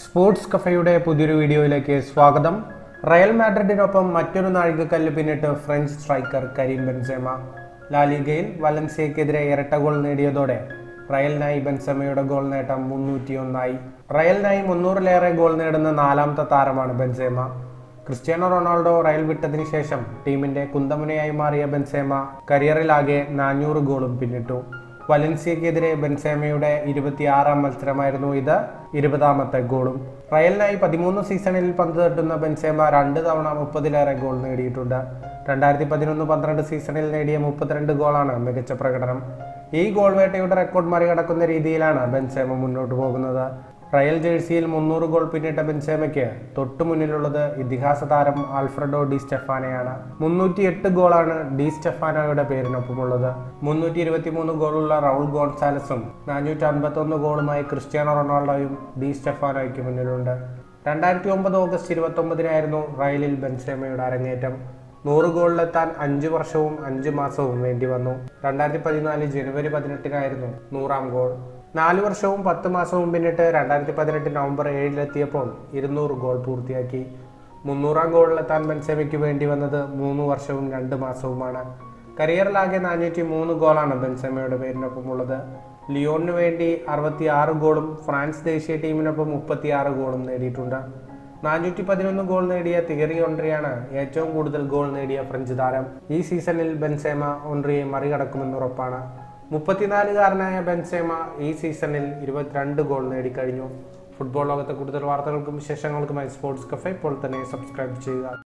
sports കഫയുടെ പുതിയൊരു വീഡിയോയിലേക്ക് സ്വാഗതം റയൽ മാഡ്രിഡിനൊപ്പം മറ്റൊരു നാഴികക്കല്ല് പിന്നിട്ട് ഫ്രഞ്ച് സ്ട്രൈക്കർ കരീം ബെൻസേമ ലാലിഗയിൽ വലൻസിയക്കെതിരെ ഇരട്ട ഗോൾ നേടിയതോടെ റയലിനായി ബെൻസെമയുടെ ഗോൾ നേട്ടം മുന്നൂറ്റിയൊന്നായി റയലിനായി മുന്നൂറിലേറെ ഗോൾ നേടുന്ന നാലാമത്തെ താരമാണ് ബെൻസേമ ക്രിസ്ത്യാനോ റൊണാൾഡോ റയൽ വിട്ടതിന് ശേഷം ടീമിന്റെ കുന്തമുനയായി മാറിയ ബെൻസേമ കരിയറിലാകെ നാനൂറ് ഗോളും പിന്നിട്ടു വലൻസിയക്കെതിരെ ബെൻസേമയുടെ ഇരുപത്തിയാറാം മത്സരമായിരുന്നു ഇത് ഇരുപതാമത്തെ ഗോളും റയലിനായി പതിമൂന്ന് സീസണിൽ പന്ത് തട്ടുന്ന ബെൻസേമ രണ്ട് തവണ മുപ്പതിലേറെ ഗോൾ നേടിയിട്ടുണ്ട് രണ്ടായിരത്തി പതിനൊന്ന് പന്ത്രണ്ട് സീസണിൽ നേടിയ മുപ്പത്തിരണ്ട് ഗോളാണ് മികച്ച പ്രകടനം ഈ ഗോൾ വേട്ടയുടെ റെക്കോർഡ് മറികടക്കുന്ന രീതിയിലാണ് ബെൻസേമ മുന്നോട്ട് പോകുന്നത് റയൽ ജേഴ്സിയിൽ മുന്നൂറ് ഗോൾ പിന്നിട്ട ബെൻസേമയ്ക്ക് തൊട്ടു മുന്നിലുള്ളത് ഇതിഹാസ താരം ആൽഫ്രഡോ ഡി സ്റ്റെഫാനയാണ് മുന്നൂറ്റി എട്ട് ഗോളാണ് ഡി സ്റ്റെഫാനോയുടെ പേരിനൊപ്പമുള്ളത് മുന്നൂറ്റി ഇരുപത്തി മൂന്ന് ഗോളുള്ള റൗൾ ഗോൺസാലസും നാനൂറ്റി അൻപത്തൊന്ന് ഗോളുമായി ക്രിസ്ത്യാനോ റൊണാൾഡോയും ഡി സ്റ്റെഫാനോയ്ക്ക് മുന്നിലുണ്ട് രണ്ടായിരത്തി ഒമ്പത് ഓഗസ്റ്റ് ഇരുപത്തൊമ്പതിനായിരുന്നു റയലിൽ ബെൻസേമയുടെ അരങ്ങേറ്റം നൂറ് ഗോളിലെത്താൻ അഞ്ച് വർഷവും അഞ്ച് മാസവും വേണ്ടി വന്നു രണ്ടായിരത്തി പതിനാല് ജനുവരി പതിനെട്ടിനായിരുന്നു നൂറാം ഗോൾ നാല് വർഷവും പത്ത് മാസവും പിന്നിട്ട് രണ്ടായിരത്തി പതിനെട്ട് നവംബർ ഏഴിലെത്തിയപ്പോൾ ഇരുന്നൂറ് ഗോൾ പൂർത്തിയാക്കി മുന്നൂറാം ഗോളിലെത്താൻ ബെൻസെമയ്ക്ക് വേണ്ടി വന്നത് മൂന്ന് വർഷവും രണ്ട് മാസവുമാണ് കരിയറിലാകെ നാനൂറ്റി മൂന്ന് ഗോളാണ് ബെൻസെമയുടെ പേരിനൊപ്പമുള്ളത് ലിയോണിന് വേണ്ടി അറുപത്തി ആറ് ഗോളും ഫ്രാൻസ് ദേശീയ ടീമിനൊപ്പം മുപ്പത്തിയാറ് ഗോളും നേടിയിട്ടുണ്ട് നാനൂറ്റി പതിനൊന്ന് ഗോൾ നേടിയ തിയറി ഒൺറിയാണ് ഏറ്റവും കൂടുതൽ ഗോൾ നേടിയ ഫ്രഞ്ച് താരം ഈ സീസണിൽ ബെൻസേമ ഒൺറിയെ മറികടക്കുമെന്ന് ഉറപ്പാണ് മുപ്പത്തിനാലുകാരനായ ബെൻസേമ ഈ സീസണിൽ ഇരുപത്തിരണ്ട് ഗോൾ നേടിക്കഴിഞ്ഞു ഫുട്ബോൾ ലോകത്തെ കൂടുതൽ വാർത്തകൾക്കും വിശേഷങ്ങൾക്കുമായി സ്പോർട്സ് കഫേ ഇപ്പോൾ തന്നെ സബ്സ്ക്രൈബ് ചെയ്യുക